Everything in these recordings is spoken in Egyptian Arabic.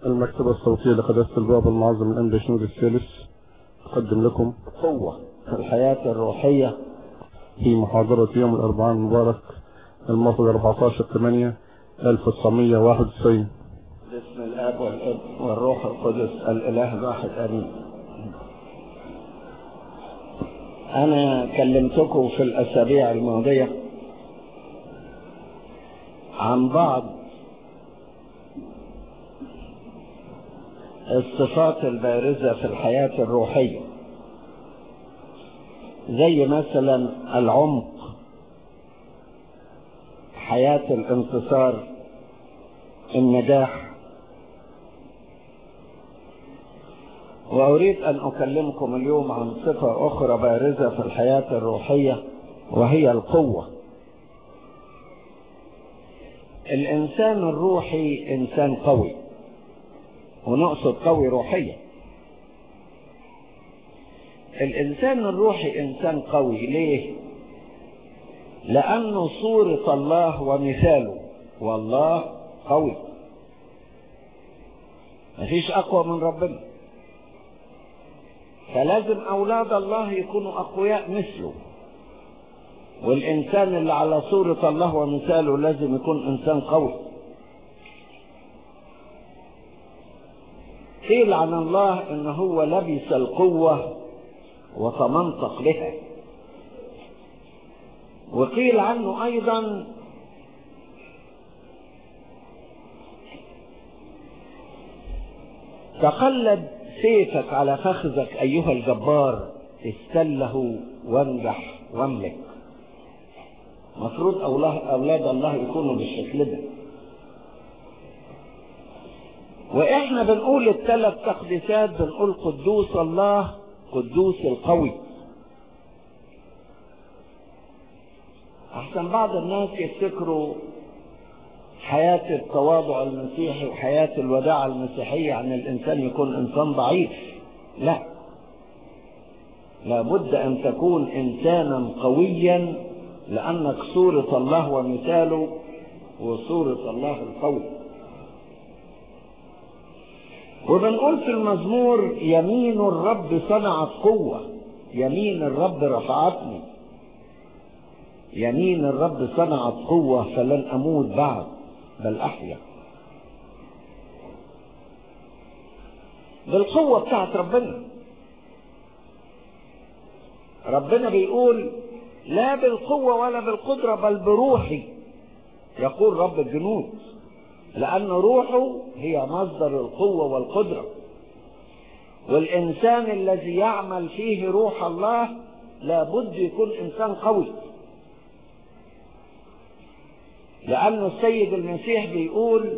المكتبة الصوتية لقداسة الباب المعظم الأنبا شنود الثالث تقدم لكم قوة في الحياة الروحية في محاضرة يوم الأربعاء المبارك الموافق 14 8 1991 باسم الآب والابن والروح القدس الإله الواحد آمين أنا كلمتكم في الأسابيع الماضية عن بعض الصفات البارزة في الحياة الروحية زي مثلا العمق حياة الانتصار النجاح وأريد أن أكلمكم اليوم عن صفة أخرى بارزة في الحياة الروحية وهي القوة الإنسان الروحي إنسان قوي ونقصد قوي روحيا الإنسان الروحي إنسان قوي ليه؟ لأنه صورة الله ومثاله والله قوي مفيش أقوى من ربنا فلازم أولاد الله يكونوا أقوياء مثله والإنسان اللي على صورة الله ومثاله لازم يكون إنسان قوي قيل عن الله إن هو لبس القوة وتمنطق بها وقيل عنه أيضا تقلد سيفك على فخذك أيها الجبار استله وانجح واملك مفروض أولاد الله يكونوا بالشكل ده وإحنا بنقول الثلاث تقديسات بنقول قدوس الله قدوس القوي أحسن بعض الناس يفتكروا حياة التواضع المسيحي وحياة الوداع المسيحية عن الإنسان يكون إنسان ضعيف لا لابد أن تكون إنسانا قويا لأنك صورة الله ومثاله وصورة الله القوي وبنقول في المزمور يمين الرب صنعت قوة يمين الرب رفعتني يمين الرب صنعت قوة فلن أموت بعد بل أحيا بالقوة بتاعت ربنا ربنا بيقول لا بالقوة ولا بالقدرة بل بروحي يقول رب الجنود لأن روحه هي مصدر القوة والقدرة والإنسان الذي يعمل فيه روح الله لابد يكون إنسان قوي لأن السيد المسيح بيقول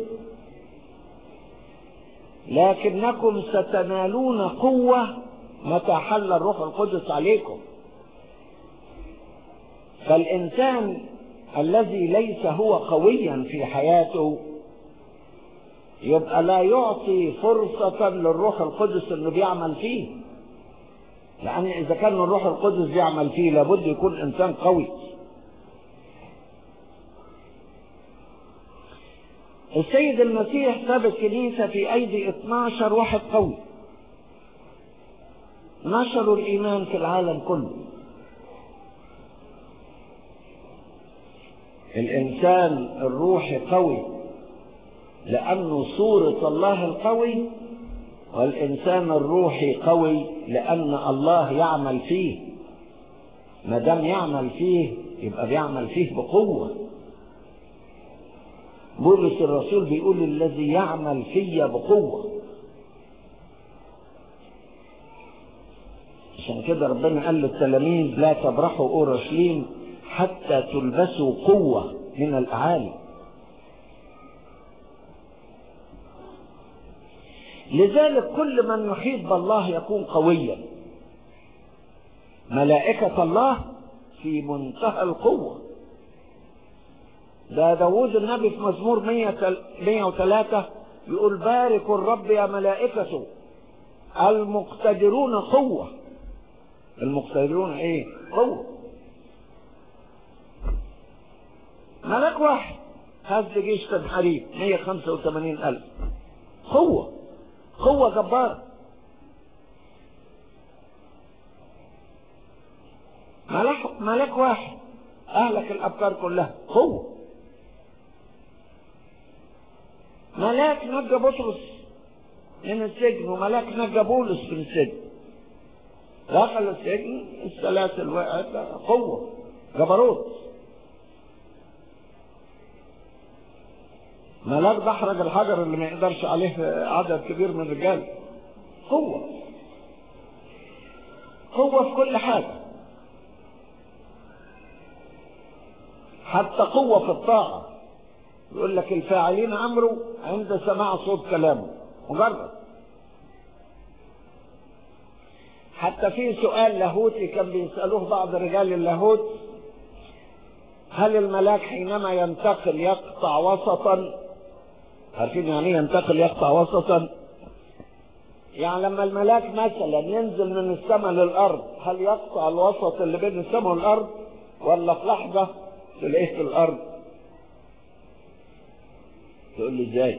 لكنكم ستنالون قوة متى حل الروح القدس عليكم فالإنسان الذي ليس هو قويا في حياته يبقى لا يعطي فرصة للروح القدس انه بيعمل فيه لأن إذا كان الروح القدس بيعمل فيه لابد يكون إنسان قوي السيد المسيح ساب الكنيسة في أيدي 12 واحد قوي نشروا الإيمان في العالم كله الإنسان الروحي قوي لأنه صورة الله القوي والإنسان الروحي قوي لأن الله يعمل فيه ما دام يعمل فيه يبقى بيعمل فيه بقوة بولس الرسول بيقول الذي يعمل في بقوة عشان كده ربنا قال للتلاميذ لا تبرحوا أورشليم حتى تلبسوا قوة من الأعالي لذلك كل من يحيط بالله يكون قويا ملائكة الله في منتهى القوة ده داود النبي في مزمور 103 يقول باركوا الرب يا ملائكته المقتدرون قوة المقتدرون ايه قوة ملك واحد هز جيش تنحريف 185 ألف قوة قوة جبارة ملاك ملاك واحد أهلك الأفكار كلها قوة ملاك نجى بطرس من السجن وملاك نجى بولس من السجن دخل السجن السلاسل وقعت قوة جبروت ملاك دحرج الحجر اللي ما يقدرش عليه عدد كبير من الرجال قوة قوة في كل حاجة حتى قوة في الطاعة يقول لك الفاعلين أمره عند سماع صوت كلامه مجرد حتى في سؤال لاهوتي كان بيسألوه بعض رجال اللاهوت هل الملاك حينما ينتقل يقطع وسطا عارفين يعني ايه ينتقل يقطع وسطا يعني لما الملاك مثلا ينزل من السماء للارض هل يقطع الوسط اللي بين السماء والارض ولا في لحظه تلاقيه في الارض تقول لي ازاي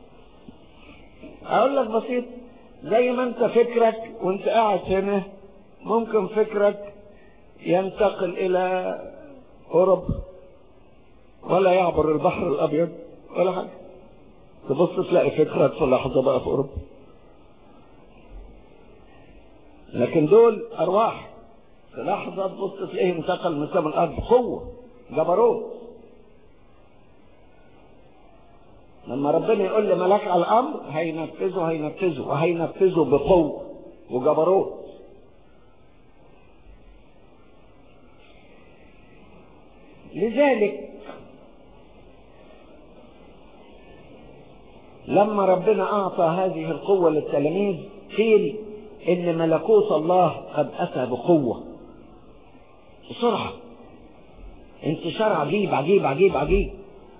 اقول لك بسيط زي ما انت فكرك وانت قاعد هنا ممكن فكرك ينتقل الى اوروبا ولا يعبر البحر الابيض ولا حاجه تبص تلاقي فكرك في لحظه بقى في اوروبا لكن دول ارواح في لحظه تبص تلاقيه انتقل من سماء الارض قوه جبروت لما ربنا يقول لملاك على الامر هينفذه هينفذه وهينفذه بقوه وجبروت لذلك لما ربنا اعطى هذه القوه للتلاميذ قيل ان ملكوت الله قد اتى بقوه بسرعه انتشار عجيب عجيب عجيب عجيب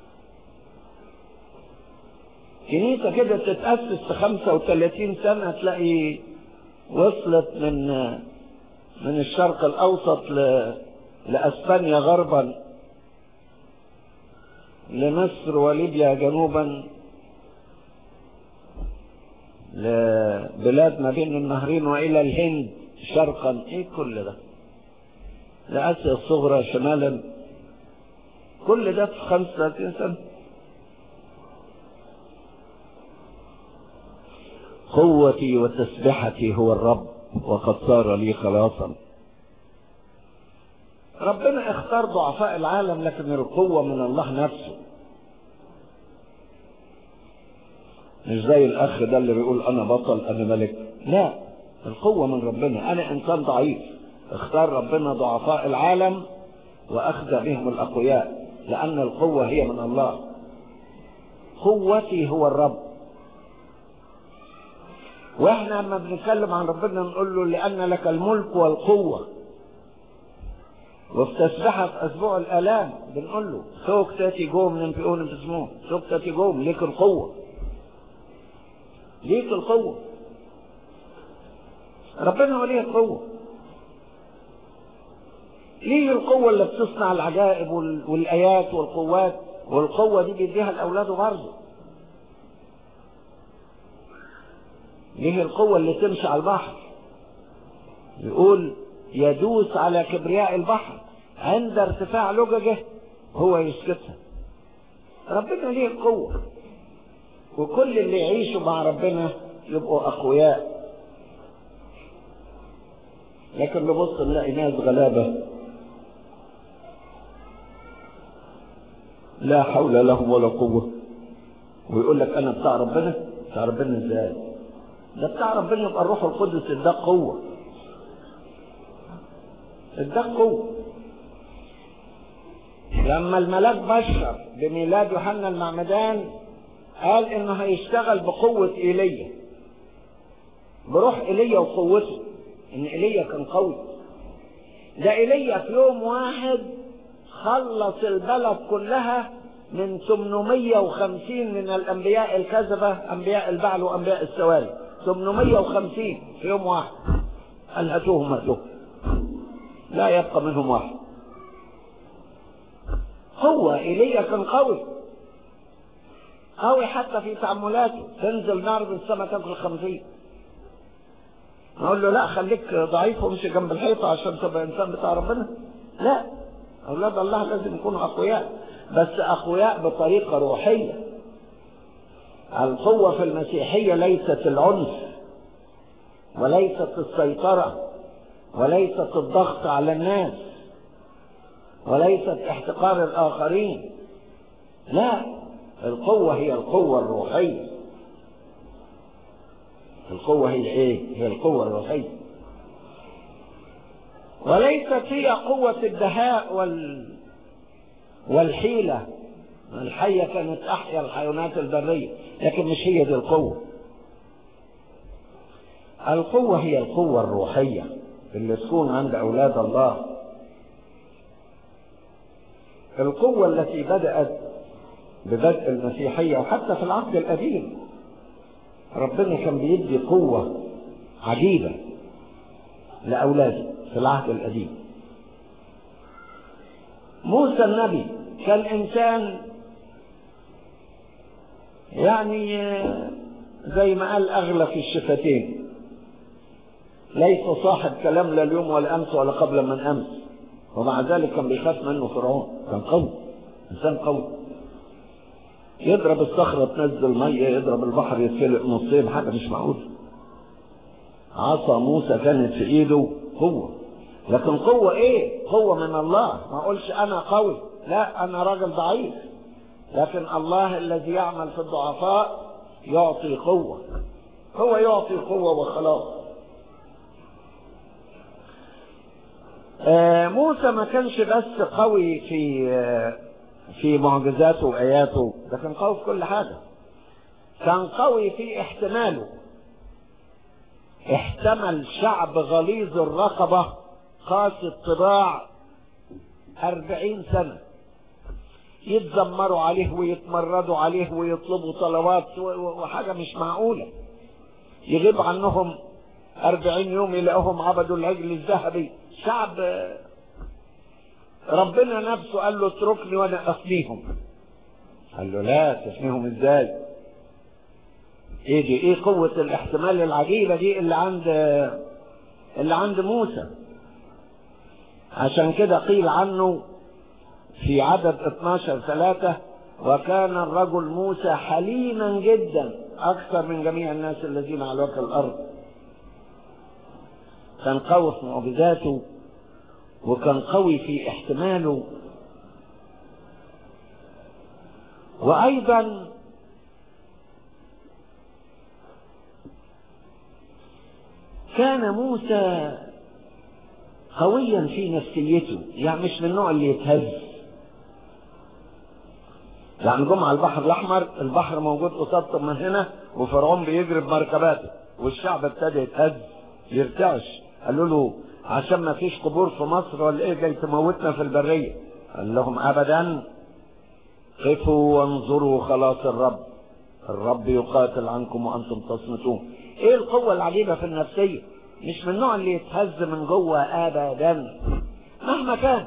كنيسة كده تتأسس في 35 سنة تلاقي وصلت من من الشرق الأوسط ل... لأسبانيا غربا لمصر وليبيا جنوبا لبلاد ما بين النهرين وإلى الهند شرقا إيه كل ده لآسيا الصغرى شمالا كل ده في 35 سنة قوتي وتسبحتي هو الرب وقد صار لي خلاصا ربنا اختار ضعفاء العالم لكن القوة من الله نفسه مش زي الاخ ده اللي بيقول انا بطل انا ملك لا القوة من ربنا انا انسان ضعيف اختار ربنا ضعفاء العالم واخذ بهم الاقوياء لان القوة هي من الله قوتي هو الرب واحنا لما بنتكلم عن ربنا نقول له لان لك الملك والقوه وفي تسبحة أسبوع الآلام بنقول له سوق تاتي جوم ننفقون باسمه سوق تاتي جوم ليك القوة ليك القوة ربنا هو ليه القوة ليه القوة اللي بتصنع العجائب والآيات والقوات والقوة دي بيديها لأولاده برضه ليه القوة اللي تمشي على البحر يقول يدوس على كبرياء البحر عند ارتفاع لججه هو يسكتها ربنا ليه القوة وكل اللي يعيشوا مع ربنا يبقوا أقوياء لكن نبص نلاقي ناس غلابة لا حول لهم ولا قوة ويقول لك أنا بتاع ربنا بتاع ربنا إزاي ده بتاع ربنا يبقى الروح القدس اداك قوة اداك قوة لما الملاك بشر بميلاد يوحنا المعمدان قال انه هيشتغل بقوة ايليا بروح ايليا وقوته ان ايليا كان قوي ده ايليا في يوم واحد خلص البلد كلها من 850 من الانبياء الكذبة انبياء البعل وانبياء السواري 850 في يوم واحد قال هاتوهم هاتوهم لا يبقى منهم واحد هو ايليا كان قوي قوي حتى في تعاملاته تنزل نار بالسماء تاكل خمسين نقول له لا خليك ضعيف وامشي جنب الحيطة عشان تبقى انسان بتاع ربنا لا اولاد الله لازم يكونوا اقوياء بس اقوياء بطريقة روحية القوة في المسيحية ليست العنف وليست السيطرة وليست الضغط على الناس وليست احتقار الآخرين لا القوة هي القوة الروحية القوة هي ايه هي القوة الروحية وليست هي قوة الدهاء وال والحيلة الحية كانت أحيا الحيوانات البرية لكن مش هي دي القوة القوة هي القوة الروحية اللي تكون عند أولاد الله القوة التي بدأت ببدء المسيحية وحتى في العهد القديم ربنا كان بيدي قوة عجيبة لأولاده في العهد القديم موسى النبي كان إنسان يعني زي ما قال أغلى في الشفتين ليس صاحب كلام لا اليوم ولا أمس ولا قبل من أمس ومع ذلك كان بيخاف منه فرعون كان قوي إنسان قوي يضرب الصخرة تنزل مية يضرب البحر يتفلق نصين حاجة مش معقولة عصا موسى كانت في ايده قوة لكن قوة ايه قوة من الله ما اقولش انا قوي لا انا راجل ضعيف لكن الله الذي يعمل في الضعفاء يعطي قوة هو يعطي قوة وخلاص آه موسى ما كانش بس قوي في آه في معجزاته وآياته ده كان قوي في كل حاجة كان قوي في احتماله احتمل شعب غليظ الرقبة قاسي الطباع أربعين سنة يتذمروا عليه ويتمردوا عليه ويطلبوا طلبات وحاجة مش معقولة يغيب عنهم أربعين يوم يلاقوهم عبدوا العجل الذهبي شعب ربنا نفسه قال له اتركني وانا افنيهم قال له لا تفنيهم ازاي ايه دي ايه قوة الاحتمال العجيبة دي اللي عند اللي عند موسى عشان كده قيل عنه في عدد 12 ثلاثة وكان الرجل موسى حليما جدا اكثر من جميع الناس الذين على وجه الارض كان قوي في معجزاته وكان قوي في احتماله وايضا كان موسى قويا في نفسيته يعني مش من النوع اللي يتهز يعني جم على البحر الاحمر البحر موجود قصادهم من هنا وفرعون بيجري بمركباته والشعب ابتدى يتهز يرتعش قالوا له عشان ما فيش قبور في مصر ولا ايه جاي تموتنا في البرية قال لهم ابدا قفوا وانظروا خلاص الرب الرب يقاتل عنكم وانتم تصمتون ايه القوة العجيبة في النفسية مش من النوع اللي يتهز من جوه ابدا مهما كان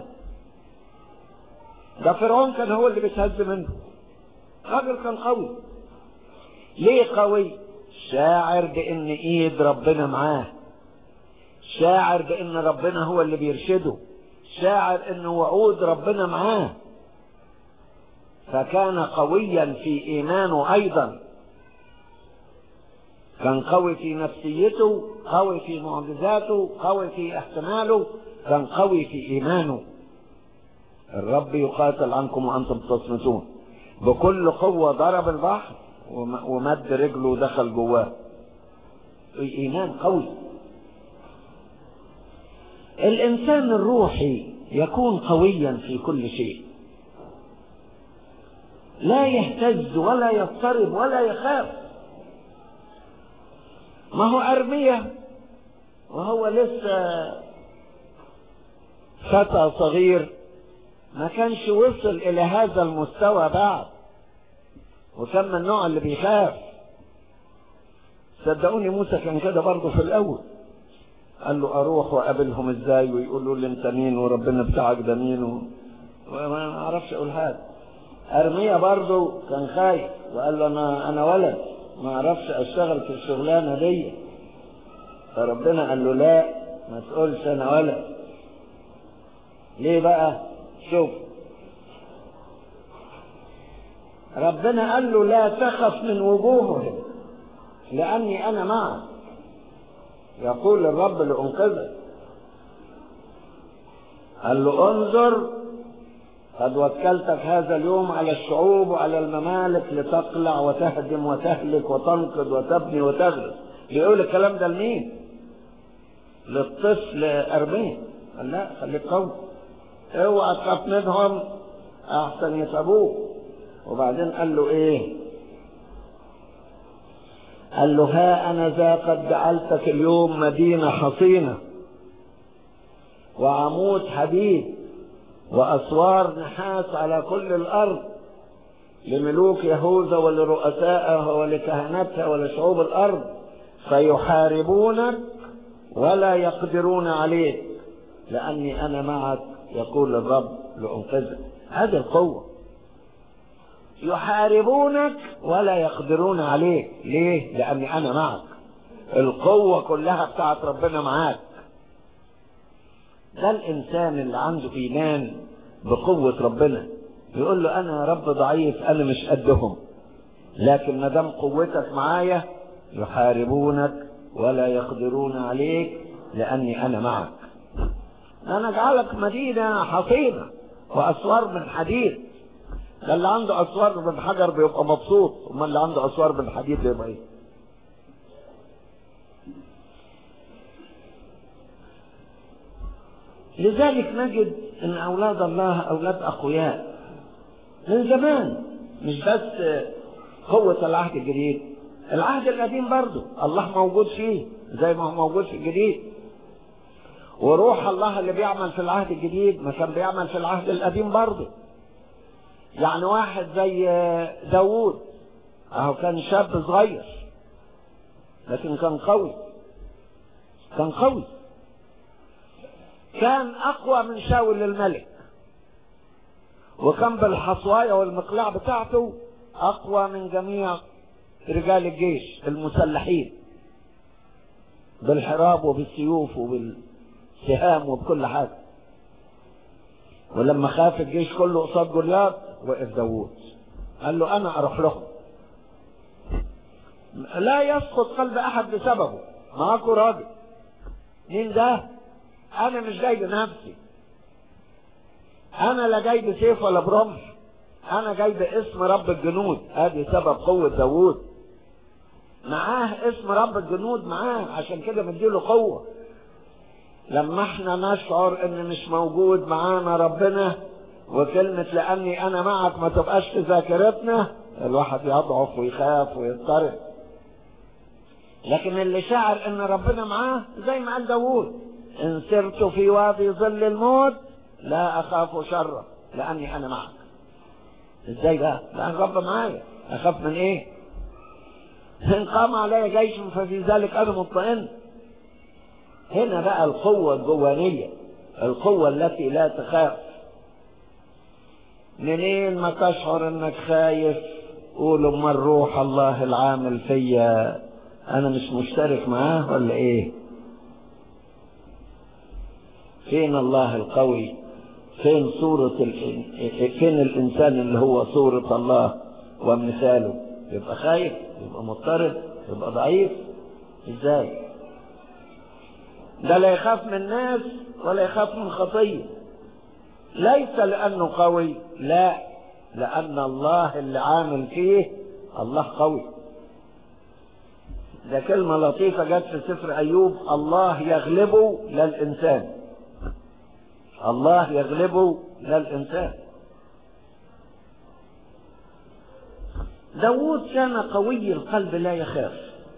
ده فرعون كان هو اللي بيتهز منه راجل كان قوي ليه قوي شاعر بان ايد ربنا معاه شاعر بان ربنا هو اللي بيرشده شاعر ان وعود ربنا معاه فكان قويا في ايمانه ايضا كان قوي في نفسيته قوي في معجزاته قوي في احتماله كان قوي في ايمانه الرب يقاتل عنكم وانتم تصمتون بكل قوة ضرب البحر ومد رجله ودخل جواه ايمان قوي الانسان الروحي يكون قويا في كل شيء لا يهتز ولا يضطرب ولا يخاف ما هو أرمية وهو لسه فتى صغير ما كانش وصل إلى هذا المستوى بعد وكان من النوع اللي بيخاف صدقوني موسى كان كده برضه في الأول قال له أروح وأقابلهم إزاي ويقولوا لي أنت مين وربنا بتاعك ده مين و... وما أعرفش أقول هذا ارميا برضه كان خايف وقال له انا انا ولد ما اعرفش اشتغل في الشغلانه دي فربنا قال له لا ما تقولش انا ولد ليه بقى شوف ربنا قال له لا تخف من وجوههم لاني انا معك يقول الرب لانقذك قال له انظر قد وكلتك هذا اليوم على الشعوب وعلى الممالك لتقلع وتهدم وتهلك وتنقض وتبني وتغرس بيقول الكلام ده لمين للطفل ارميه قال لا خليك قوي اوعى تخاف منهم احسن يتعبوك وبعدين قال له ايه قال له ها انا ذا قد جعلتك اليوم مدينه حصينه وعمود حديد واسوار نحاس على كل الارض لملوك يهوذا ولرؤسائها ولكهنتها ولشعوب الارض فيحاربونك ولا يقدرون عليك لاني انا معك يقول الرب لانقذك هذه القوه يحاربونك ولا يقدرون عليك ليه لاني انا معك القوه كلها بتاعت ربنا معاك ده الانسان اللي عنده ايمان بقوه ربنا يقول له انا يا رب ضعيف انا مش قدهم لكن ما دام قوتك معايا يحاربونك ولا يقدرون عليك لاني انا معك انا اجعلك مدينه حصينه واسوار من حديد ده اللي عنده اسوار من حجر بيبقى مبسوط امال اللي عنده اسوار من حديد بيبقى ايه لذلك نجد ان اولاد الله اولاد اقوياء من زمان مش بس قوة العهد الجديد العهد القديم برضه الله موجود فيه زي ما هو موجود في الجديد وروح الله اللي بيعمل في العهد الجديد ما كان بيعمل في العهد القديم برضه يعني واحد زي داوود اهو كان شاب صغير لكن كان قوي كان قوي كان اقوى من شاول الملك وكان بالحصواية والمقلاع بتاعته اقوى من جميع رجال الجيش المسلحين بالحراب وبالسيوف وبالسهام وبكل حاجة ولما خاف الجيش كله قصاد جولياط وقف داوود قال له انا اروح لهم لا يسقط قلب احد بسببه معاكوا راجل مين ده انا مش جاي بنفسي انا لا جاي بسيف ولا برمح انا جاي باسم رب الجنود ادي سبب قوة داوود معاه اسم رب الجنود معاه عشان كده مديله قوة لما احنا نشعر ان مش موجود معانا ربنا وكلمة لاني انا معك ما تبقاش في ذاكرتنا الواحد يضعف ويخاف ويضطرب لكن اللي شعر ان ربنا معاه زي ما قال داوود ان سرت في وادي ظل الموت لا اخاف شرا لاني انا معك ازاي بقى لان رب معايا اخاف من ايه ان قام علي جيش ففي ذلك انا مطمئن هنا بقى القوة الجوانية القوة التي لا تخاف منين ما تشعر انك خايف قول امال روح الله العامل فيا انا مش مشترك معاه ولا ايه فين الله القوي فين صورة ال... فين الإنسان اللي هو صورة الله ومثاله يبقى خايف يبقى مضطرب يبقى ضعيف ازاي ده لا يخاف من الناس ولا يخاف من خطية ليس لأنه قوي لا لأن الله اللي عامل فيه الله قوي ده كلمة لطيفة جت في سفر أيوب الله يغلبه للإنسان الله يغلبه للإنسان داود كان قوي القلب لا يخاف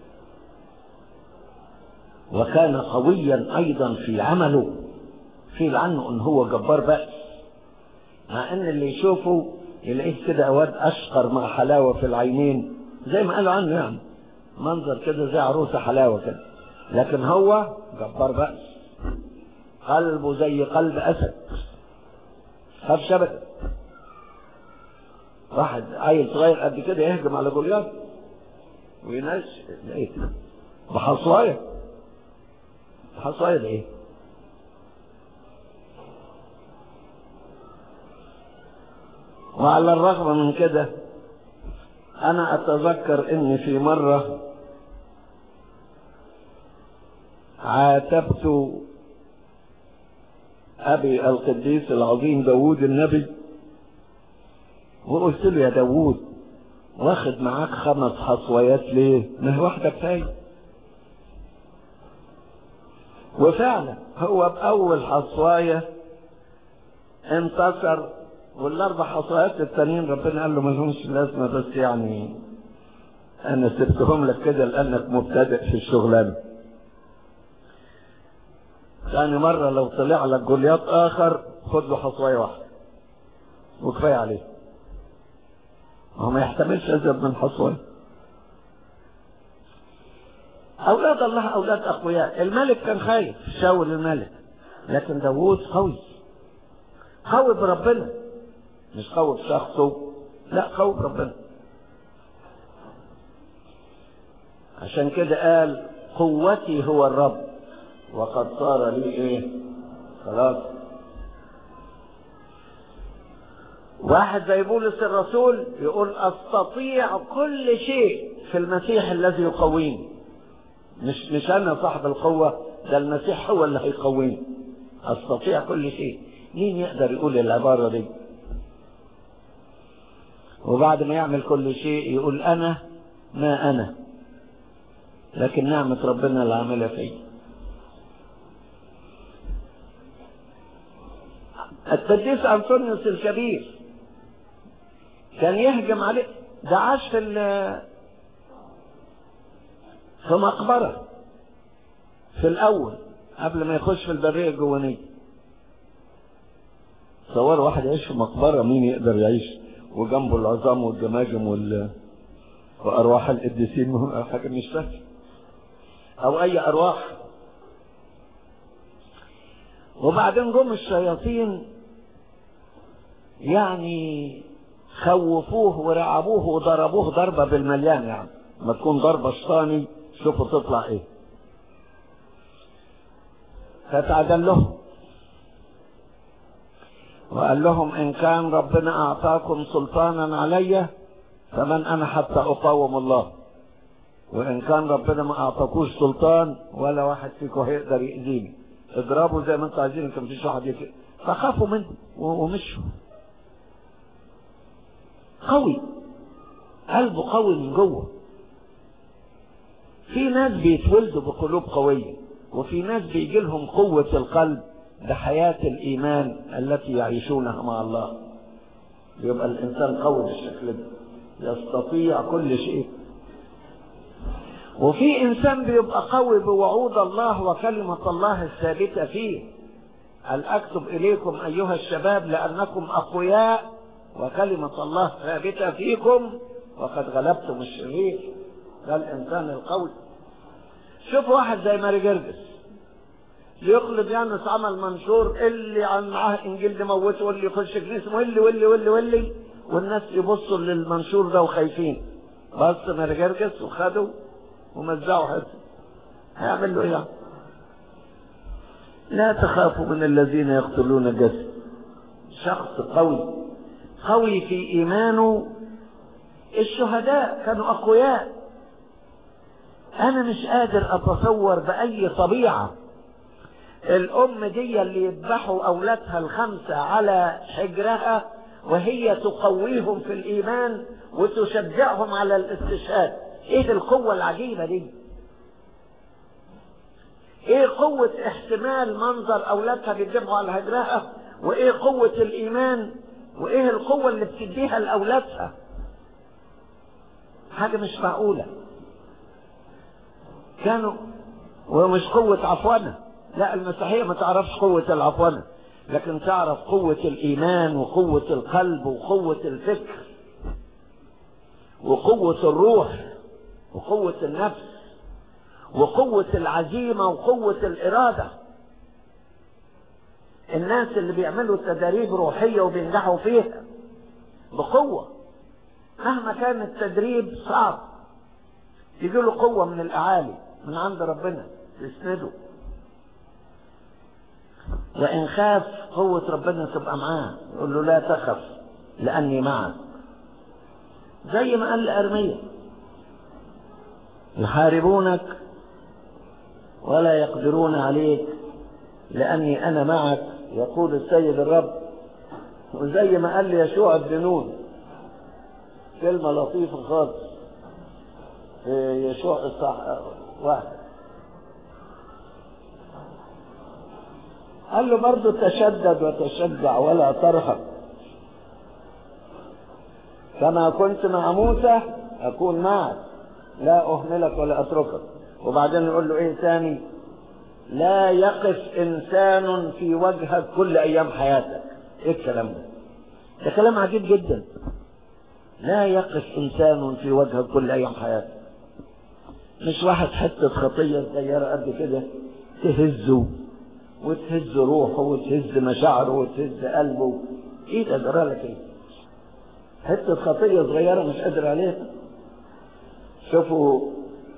وكان قويا أيضا في عمله قيل عنه ان هو جبار بأس مع ان اللي يشوفه يلاقيه كده واد اشقر مع حلاوة في العينين زي ما قالوا عنه يعني منظر كده زي عروسة حلاوة كده لكن هو جبار بأس قلبه زي قلب أسد خاف شبكة واحد عيل صغير قد كده يهجم على جولياث ويناش ايه بحصوايه بحصوايه ده ايه وعلى الرغم من كده انا اتذكر اني في مرة عاتبت ابي القديس العظيم داوود النبي وقلت له يا داوود واخد معاك خمس حصويات ليه ما هي واحدة كفاية وفعلا هو بأول حصواية انتصر والاربع حصويات التانيين ربنا قال له ما لهمش لازمه بس يعني انا سبتهم لك كده لانك مبتدئ في الشغلانه ثاني مرة لو طلع لك جولياط آخر خد له حصواية واحدة وكفاية عليه هو ما يحتملش أزيد من حصواية أولاد الله أولاد أقوياء الملك كان خايف شاول الملك لكن داوود قوي قوي بربنا مش قوي بشخصه لا قوي بربنا عشان كده قال قوتي هو الرب وقد صار لي ايه خلاص واحد زي بولس الرسول يقول استطيع كل شيء في المسيح الذي يقويني مش مش انا صاحب القوه ده المسيح هو اللي هيقويني استطيع كل شيء مين يقدر يقول العباره دي وبعد ما يعمل كل شيء يقول انا ما انا لكن نعمه ربنا اللي عاملها فيا القديس أنطونيوس الكبير كان يهجم عليه ده عاش في في مقبرة في الأول قبل ما يخش في البرية الجوانية تصور واحد يعيش في مقبرة مين يقدر يعيش وجنبه العظام والجماجم وال... وأرواح القديسين حاجة مش سهل أو أي أرواح وبعدين جم الشياطين يعني خوفوه ورعبوه وضربوه ضربة بالمليان يعني ما تكون ضربة شيطاني شوفوا تطلع ايه فتعدل لهم وقال لهم ان كان ربنا اعطاكم سلطانا علي فمن انا حتى اقاوم الله وان كان ربنا ما اعطاكوش سلطان ولا واحد فيكم هيقدر يأذيني اضربوا زي ما انتوا عايزين كان مفيش واحد يفرق فخافوا منه ومشوا قوي قلبه قوي من جوه في ناس بيتولدوا بقلوب قوية وفي ناس بيجي لهم قوة القلب بحياة الإيمان التي يعيشونها مع الله يبقى الإنسان قوي بالشكل ده يستطيع كل شيء وفي إنسان بيبقى قوي بوعود الله وكلمة الله الثابتة فيه هل أكتب إليكم أيها الشباب لأنكم أقوياء وكلمة الله ثابتة فيكم وقد غلبتم الشرير ده الإنسان القوي شوف واحد زي ماري جرجس يقلب يانس عمل منشور اللي عن معاه انجيل موته واللي يخش كنيسه واللي واللي واللي واللي والناس يبصوا للمنشور ده وخايفين بص ماري جرجس وخدوا ومزعوا حته هيعمل له ايه يعني لا تخافوا من الذين يقتلون الجسد شخص قوي قوي في ايمانه الشهداء كانوا اقوياء انا مش قادر اتصور باي طبيعه الام دي اللي يذبحوا اولادها الخمسه على حجرها وهي تقويهم في الايمان وتشجعهم على الاستشهاد ايه القوة العجيبة دي ايه قوة احتمال منظر اولادها بيذبحوا على هجرها وايه قوة الايمان وايه القوة اللي بتديها لاولادها حاجة مش معقولة كانوا ومش قوة عفونة لا المسيحية ما تعرفش قوة العفونة لكن تعرف قوة الإيمان وقوة القلب وقوة الفكر وقوة الروح وقوة النفس وقوة العزيمة وقوة الإرادة الناس اللي بيعملوا تدريب روحية وبينجحوا فيها بقوة مهما كان التدريب صعب يجي له قوة من الأعالي من عند ربنا تسنده وإن خاف قوة ربنا تبقى معاه يقول له لا تخف لأني معك زي ما قال لأرمية يحاربونك ولا يقدرون عليك لأني أنا معك يقول السيد الرب وزي ما قال لي يشوع بن نون كلمة لطيفة خالص في يشوع الصح واحد قال له برضه تشدد وتشجع ولا ترهب كما كنت مع موسى أكون معك لا أهملك ولا أتركك وبعدين يقول له إيه تاني لا يقف إنسان في وجهك كل أيام حياتك إيه الكلام ده ده كلام عجيب جدا لا يقف إنسان في وجهك كل أيام حياتك مش واحد حتة خطية صغيرة قد كده تهزه وتهز روحه وتهز مشاعره وتهز قلبه ايه ده جرى لك ايه حتة خطية صغيرة مش قادر عليها شوفوا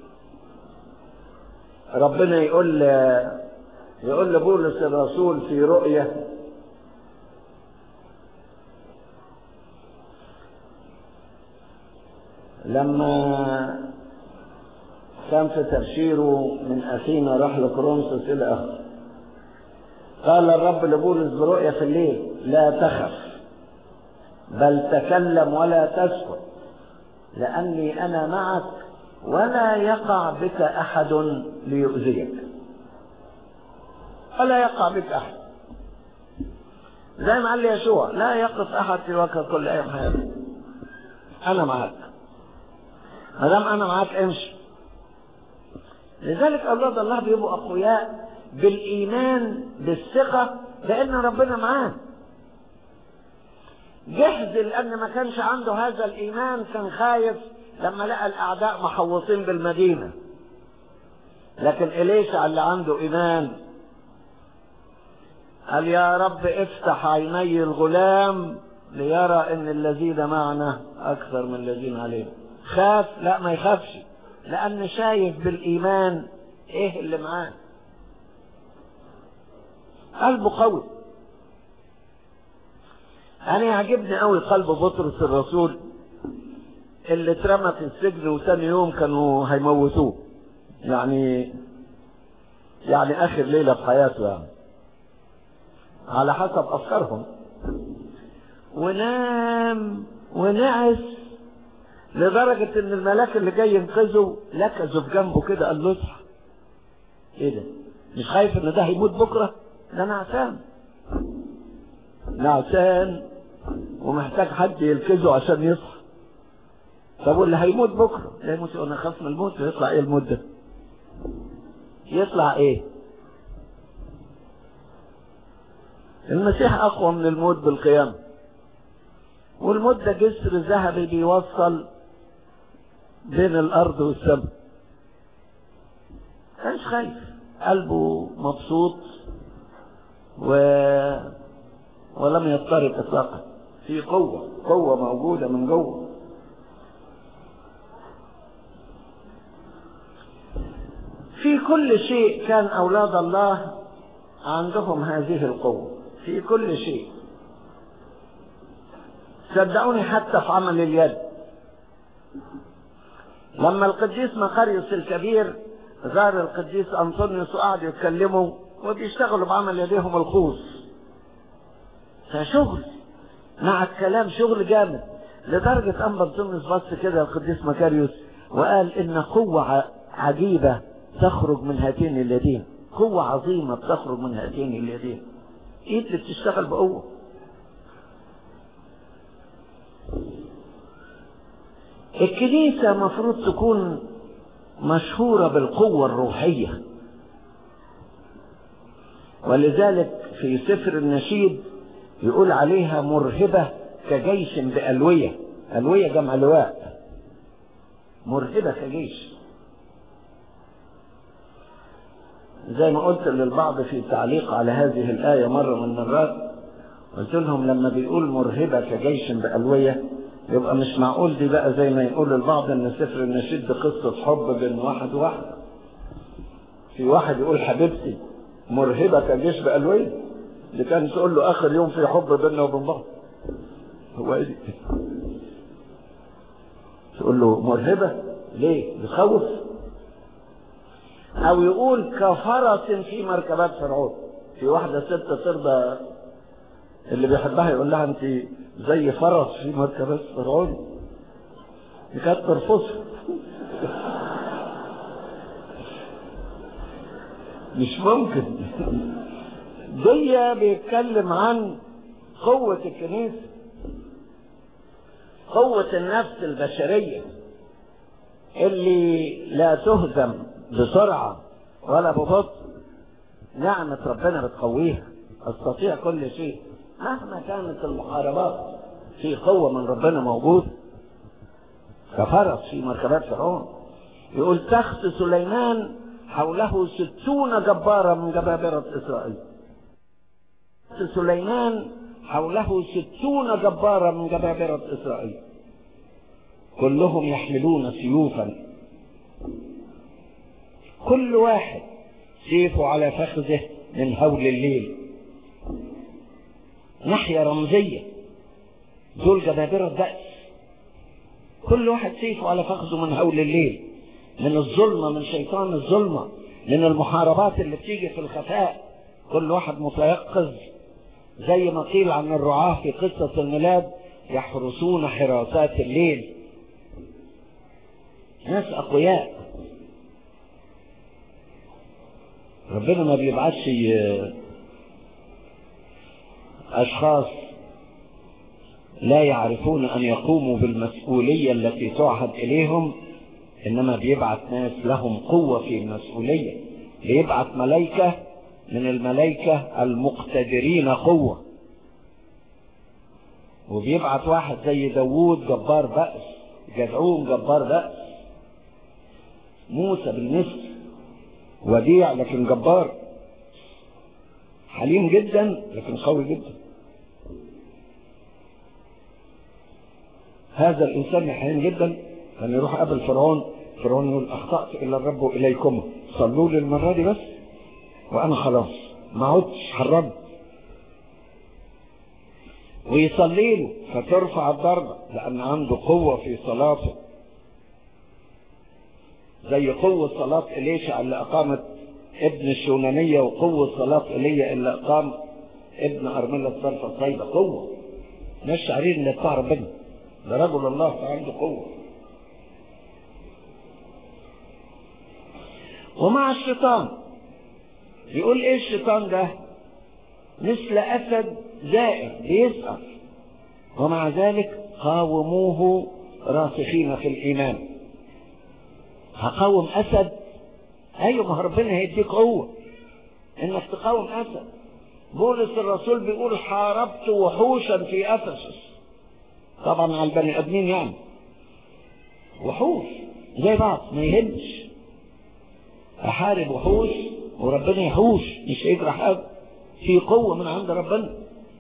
ربنا يقول يقول لبولس الرسول في رؤية لما كان في تبشيره من أثينا راح لكورنثوس إلى آخره قال الرب لبولس برؤية في الليل لا تخف بل تكلم ولا تسكت لأني أنا معك ولا يقع بك أحد ليؤذيك ولا يقع بك أحد زي ما قال لي يشوع لا يقف أحد في وجه كل أيام حياتك أنا معك ما دام أنا معك امشي لذلك أولاد الله بيبقوا أقوياء بالإيمان بالثقة بأن ربنا معاه جهز لأن ما كانش عنده هذا الإيمان كان خايف لما لقى الأعداء محوطين بالمدينة لكن إليشع اللي عنده إيمان قال يا رب افتح عيني الغلام ليرى ان الذين معنا اكثر من الذين علينا خاف لا ما يخافش لان شايف بالايمان ايه اللي معاه قلبه قوي انا يعجبني قوي قلب بطرس الرسول اللي اترمى في السجن وتاني يوم كانوا هيموتوه يعني يعني اخر ليله في حياته يعني على حسب افكارهم ونام ونعس لدرجة ان الملاك اللي جاي ينقذه لكزه في جنبه كده قال له اصحى ايه ده مش خايف ان ده هيموت بكرة ده نعسان نعسان ومحتاج حد يلكزه عشان يصحى طب واللي هيموت بكرة لا يموت انا خاف من الموت يطلع ايه الموت ده يطلع ايه المسيح اقوى من الموت بالقيامة والموت ده جسر ذهبي بيوصل بين الارض والسماء كانش خايف قلبه مبسوط و... ولم يضطرب اطلاقا في قوة قوة موجودة من جوه في كل شيء كان أولاد الله عندهم هذه القوة في كل شيء صدقوني حتى في عمل اليد لما القديس مقاريوس الكبير زار القديس أنطونيوس وقعدوا يتكلموا وبيشتغلوا بعمل يديهم الخوص فشغل مع الكلام شغل جامد لدرجة أن بنطونيوس بص كده القديس مكاريوس وقال إن قوة عجيبة تخرج من هاتين اليدين قوة عظيمة بتخرج من هاتين اليدين ايد اللي بتشتغل بقوة الكنيسة مفروض تكون مشهورة بالقوة الروحية ولذلك في سفر النشيد يقول عليها مرهبة كجيش بألوية ألوية جمع لواء مرهبة كجيش زي ما قلت للبعض في تعليق على هذه الآية مرة من المرات قلت لهم لما بيقول مرهبة كجيش بألوية يبقى مش معقول دي بقى زي ما يقول البعض ان سفر النشيد دي قصة حب بين واحد وواحد في واحد يقول حبيبتي مرهبة كجيش بألوين اللي كان تقول له اخر يوم في حب بيننا وبين بعض هو ايه دي تقول له مرهبة ليه بخوف او يقول كفرس في مركبات فرعون في واحدة ست ترضى اللي بيحبها يقول لها انت زي فرس في مركبات فرعون دي كانت ترفضها مش ممكن دي بيتكلم عن قوة الكنيسة قوة النفس البشرية اللي لا تهزم بسرعة ولا ببطء نعمة ربنا بتقويها استطيع كل شيء مهما كانت المحاربات في قوة من ربنا موجود كفرس في مركبات فرعون يقول تخت سليمان حوله ستون جبارة من جبابرة إسرائيل تخت سليمان حوله ستون جبارة من جبابرة إسرائيل كلهم يحملون سيوفا كل واحد سيفه على فخذه من هول الليل ناحية رمزية دول جبابرة بأس كل واحد سيفه على فخذه من هول الليل من الظلمة من شيطان الظلمة من المحاربات اللي بتيجي في الخفاء كل واحد متيقظ زي ما قيل عن الرعاة في قصة الميلاد يحرسون حراسات الليل ناس أقوياء ربنا ما بيبعتش أشخاص لا يعرفون أن يقوموا بالمسؤولية التي تعهد إليهم إنما بيبعت ناس لهم قوة في المسؤولية بيبعت ملائكة من الملائكة المقتدرين قوة وبيبعت واحد زي داوود جبار بأس جدعون جبار بأس موسى بالمثل وديع لكن جبار حليم جدا لكن قوي جدا هذا الانسان حليم جدا كان يروح قبل فرعون فرعون يقول اخطات الى الرب واليكم صلوا لي المره دي بس وانا خلاص ما عدتش حرمت ويصلي له فترفع الضربه لان عنده قوه في صلاته زي قوه صلاه اليشع اللي اقامت ابن الشونانية وقوة صلاة إيليا اللي أقام ابن أرملة صرف الطيبة قوة مش شعرين اللي بتاع ربنا ده رجل الله فعنده قوة ومع الشيطان بيقول ايه الشيطان ده مثل اسد زائر بيسأل ومع ذلك قاوموه راسخين في الايمان هقاوم اسد ايوه ما ربنا هيديك قوه انك تقاوم اسد بولس الرسول بيقول حاربت وحوشا في افسس طبعا على البني ادمين يعني وحوش زي بعض ما يهمش احارب وحوش وربنا يحوش مش هيجرى حاجه في قوه من عند ربنا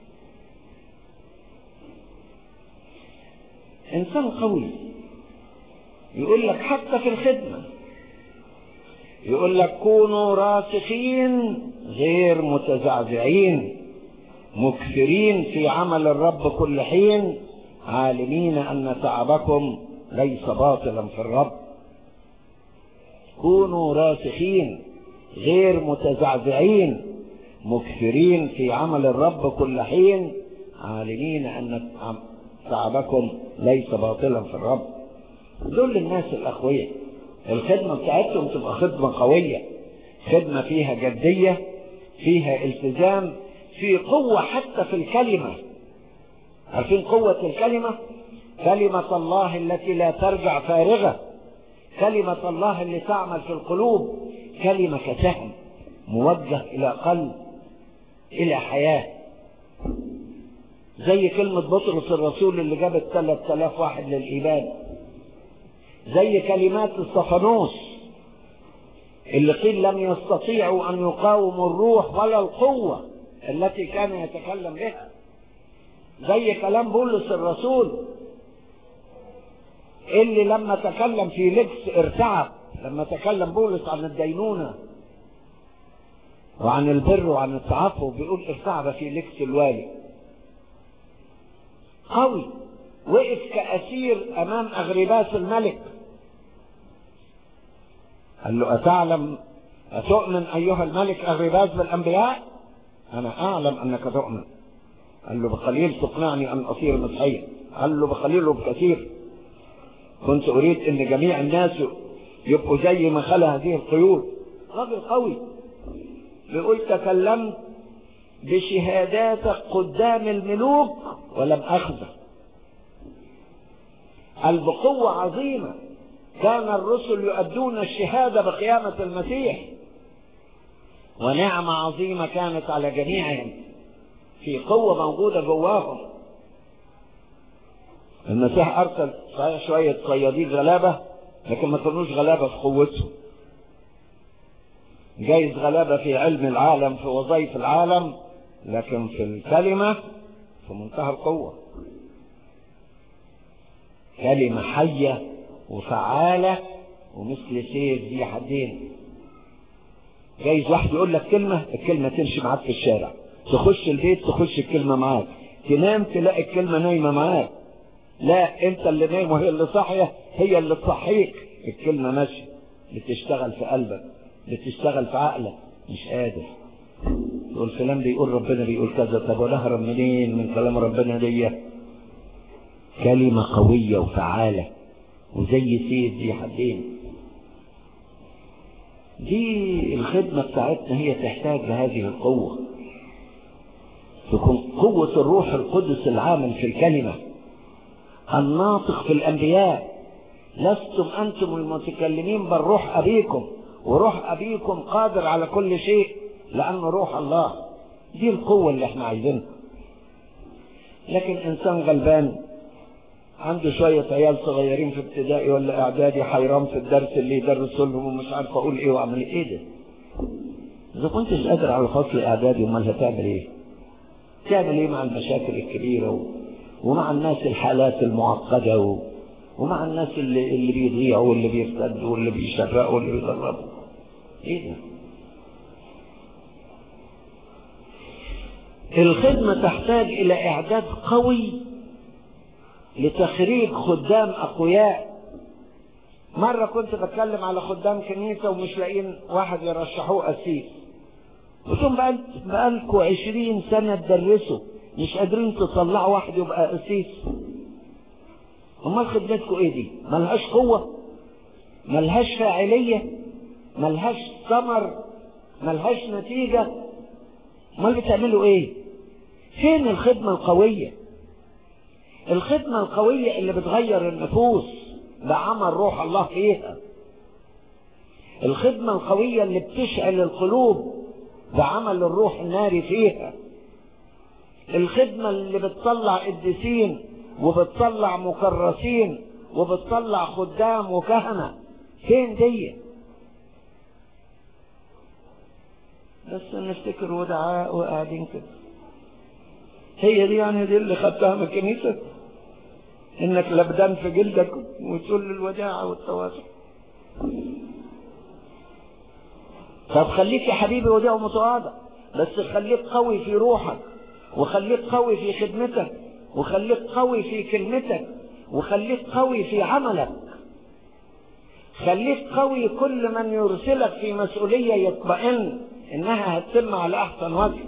انسان قوي يقول لك حتى في الخدمه يقول لك كونوا راسخين غير متزعزعين مكثرين في عمل الرب كل حين عالمين ان تعبكم ليس باطلا في الرب كونوا راسخين غير متزعزعين مكثرين في عمل الرب كل حين عالمين ان تعبكم ليس باطلا في الرب دول الناس الاقوياء الخدمة بتاعتهم تبقى خدمة قوية خدمة فيها جدية فيها التزام في قوة حتى في الكلمة عارفين قوة الكلمة كلمة الله التي لا ترجع فارغة كلمة الله اللي تعمل في القلوب كلمة كسهم موجه إلى قلب إلى حياة زي كلمة بطرس الرسول اللي جابت 3000 واحد للإيمان زي كلمات الصفانوس اللي قيل لم يستطيعوا أن يقاوموا الروح ولا القوة التي كان يتكلم بها زي كلام بولس الرسول اللي لما تكلم في لبس ارتعب لما تكلم بولس عن الدينونة وعن البر وعن التعفف بيقول ارتعب في لبس الوالي قوي وقف كأسير أمام أغرباس الملك قال له أتعلم أتؤمن أيها الملك أغرباس بالأنبياء أنا أعلم أنك تؤمن قال له بقليل تقنعني أن أصير مسيحيا قال له بقليل وبكثير كنت أريد أن جميع الناس يبقوا زي ما خلى هذه القيود راجل قوي بيقول تكلمت بشهاداتك قدام الملوك ولم أخذك قال بقوة عظيمة كان الرسل يؤدون الشهادة بقيامة المسيح ونعمة عظيمة كانت على جميعهم في قوة موجودة جواهم المسيح أرسل صحيح شوية صيادين غلابة لكن ما كانوش غلابة في قوتهم جايز غلابة في علم العالم في وظائف العالم لكن في الكلمة في منتهى القوة كلمة حية وفعالة ومثل سيف ذي حدين جايز واحد يقول لك كلمة الكلمة تمشي معاك في الشارع تخش البيت تخش الكلمة معاك تنام تلاقي الكلمة نايمة معاك لا انت اللي نايم وهي اللي صاحية هي اللي تصحيك الكلمة ماشية بتشتغل في قلبك بتشتغل في عقلك مش قادر تقول فلان بيقول ربنا بيقول كذا طب ولا اهرب منين من كلام ربنا دي كلمة قوية وفعالة وزي سيف ذي حدين دي الخدمة بتاعتنا هي تحتاج لهذه القوة تكون قوة الروح القدس العامل في الكلمة الناطق في الأنبياء لستم أنتم المتكلمين بل روح أبيكم وروح أبيكم قادر على كل شيء لأنه روح الله دي القوة اللي احنا عايزينها لكن إنسان غلبان عنده شوية عيال صغيرين في ابتدائي ولا إعدادي حيران في الدرس اللي يدرسوا لهم ومش عارف أقول إيه وأعمل إيه ده إذا كنتش قادر على فصل إعدادي أمال هتعمل إيه؟ تعمل إيه مع المشاكل الكبيرة و... ومع الناس الحالات المعقدة و... ومع الناس اللي اللي بيضيعوا واللي بيرتدوا واللي بيشرقوا واللي بيضربوا ايه ده الخدمة تحتاج إلى إعداد قوي لتخريج خدام أقوياء مرة كنت بتكلم على خدام كنيسة ومش لاقيين واحد يرشحوه قسيس قلت لهم بقالكوا عشرين سنة تدرسوا مش قادرين تطلعوا واحد يبقى قسيس امال خدمتكم ايه دي ملهاش قوة ملهاش فاعلية ملهاش ثمر ملهاش نتيجة امال بتعملوا ايه فين الخدمة القوية الخدمة القوية اللي بتغير النفوس بعمل روح الله فيها الخدمة القوية اللي بتشعل القلوب بعمل الروح الناري فيها الخدمة اللي بتطلع قديسين وبتطلع مكرسين وبتطلع خدام وكهنة فين دي بس نفتكر ودعاء وقاعدين كده هي دي يعني دي اللي خدتها من الكنيسة انك لبدان في جلدك وتقول الوداعة والتواصل طب خليك يا حبيبي وديع ومتواضع بس خليك قوي في روحك وخليك قوي في خدمتك وخليك قوي في كلمتك وخليك قوي في عملك خليك قوي كل من يرسلك في مسؤولية يطمئن انها هتتم على احسن وجه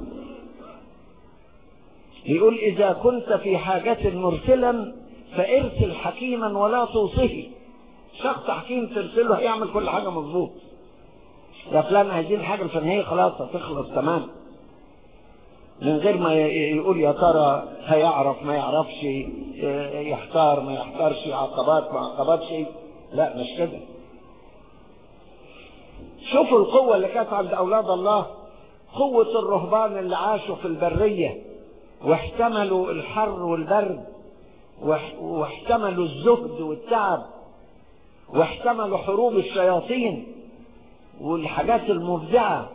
يقول اذا كنت في حاجة مرسلا فارسل حكيما ولا توصه شخص حكيم ترسله هيعمل كل حاجة مظبوط يا فلان عايزين حاجة الفنية خلاص هتخلص تمام من غير ما يقول يا ترى هيعرف ما يعرفش يحتار ما يحتارش عقبات ما عقباتش لا مش كده شوفوا القوة اللي كانت عند أولاد الله قوة الرهبان اللي عاشوا في البرية واحتملوا الحر والبرد واحتملوا الزهد والتعب واحتملوا حروب الشياطين والحاجات المفزعة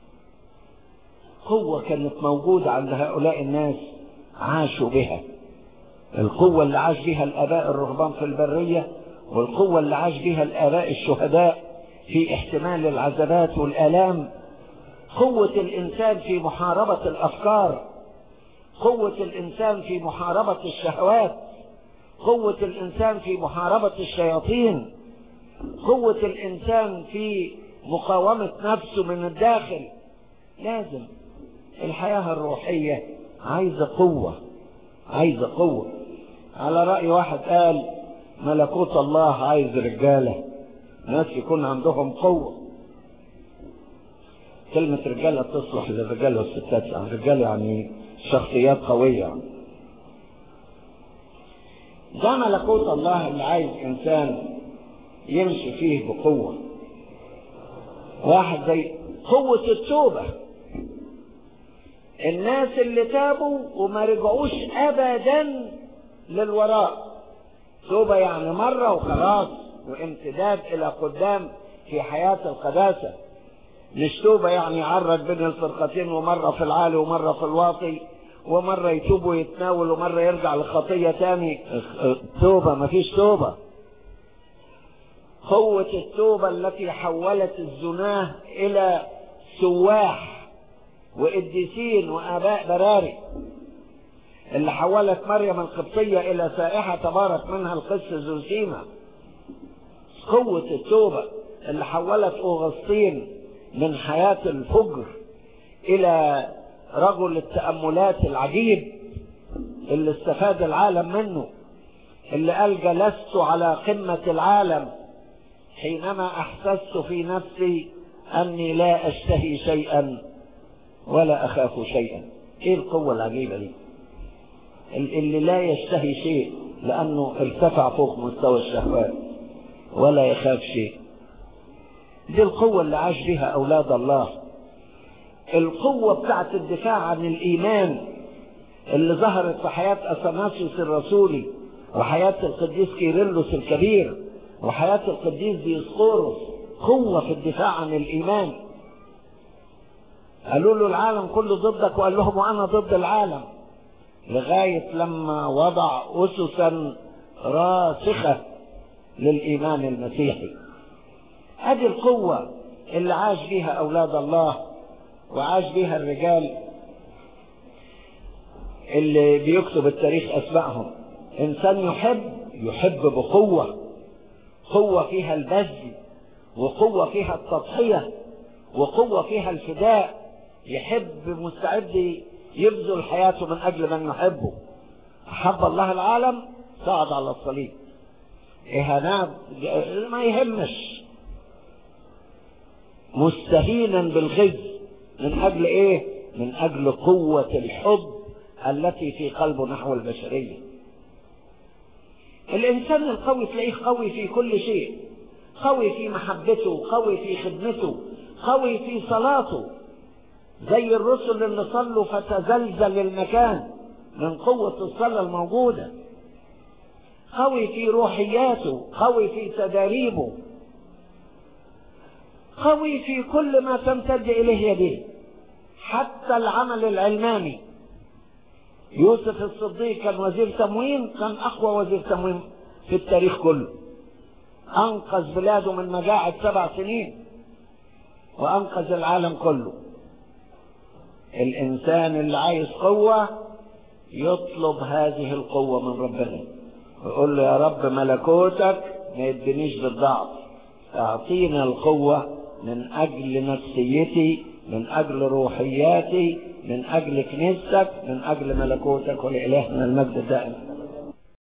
قوة كانت موجودة عند هؤلاء الناس عاشوا بها القوة اللي عاش بها الآباء الرهبان في البرية والقوة اللي عاش بها الآباء الشهداء في احتمال العذابات والآلام قوة الإنسان في محاربة الأفكار قوة الإنسان في محاربة الشهوات قوة الإنسان في محاربة الشياطين قوة الإنسان في مقاومة نفسه من الداخل لازم الحياة الروحية عايزة قوة عايزة قوة على رأي واحد قال ملكوت الله عايز رجالة ناس يكون عندهم قوة كلمة رجالة تصلح للرجال والستات يعني رجال يعني شخصيات قوية ده ملكوت الله اللي عايز إنسان يمشي فيه بقوة واحد زي قوة التوبة الناس اللي تابوا وما رجعوش أبدا للوراء توبة يعني مرة وخلاص وامتداد إلى قدام في حياة القداسة مش توبة يعني يعرج بين الفرقتين ومرة في العالي ومرة في الواطي ومرة يتوب ويتناول ومرة يرجع لخطية تاني توبة مفيش توبة قوة التوبة التي حولت الزناه إلى سواح وقديسين وآباء براري اللي حولت مريم القبطية إلى سائحة تبارك منها القس زوسيما قوة التوبة اللي حولت أوغسطين من حياة الفجر إلى رجل التأملات العجيب اللي استفاد العالم منه اللي قال جلست على قمة العالم حينما أحسست في نفسي أني لا أشتهي شيئا ولا أخاف شيئا إيه القوة العجيبة دي اللي لا يشتهي شيء لأنه ارتفع فوق مستوى الشهوات ولا يخاف شيء دي القوة اللي عاش بها أولاد الله القوة بتاعت الدفاع عن الإيمان اللي ظهرت في حياة أثناسيوس الرسولي وحياة القديس كيرلس الكبير وحياة القديس ديسقورس قوة في الدفاع عن الإيمان قالوا له العالم كله ضدك وقال لهم وأنا ضد العالم لغاية لما وضع أسسا راسخة للإيمان المسيحي هذه القوة اللي عاش بها أولاد الله وعاش بها الرجال اللي بيكتب التاريخ أسمائهم إنسان يحب يحب بقوة قوة فيها البذل وقوة فيها التضحية وقوة فيها الفداء يحب مستعد يبذل حياته من أجل من يحبه أحب الله العالم صعد على الصليب إهانات ما يهمش مستهينا بالغز من أجل إيه؟ من أجل قوة الحب التي في قلبه نحو البشرية الإنسان القوي تلاقيه قوي في كل شيء قوي في محبته قوي في خدمته قوي في صلاته زي الرسل اللي صلوا فتزلزل المكان من قوة الصلاة الموجودة قوي في روحياته قوي في تداريبه قوي في كل ما تمتد إليه يديه حتى العمل العلماني يوسف الصديق كان وزير تموين كان أقوى وزير تموين في التاريخ كله أنقذ بلاده من مجاعة سبع سنين وأنقذ العالم كله الإنسان اللي عايز قوة يطلب هذه القوة من ربنا يقول له يا رب ملكوتك ما يدنيش بالضعف اعطينا القوة من أجل نفسيتي من أجل روحياتي من أجل كنيستك من أجل ملكوتك ولإلهنا المجد دائما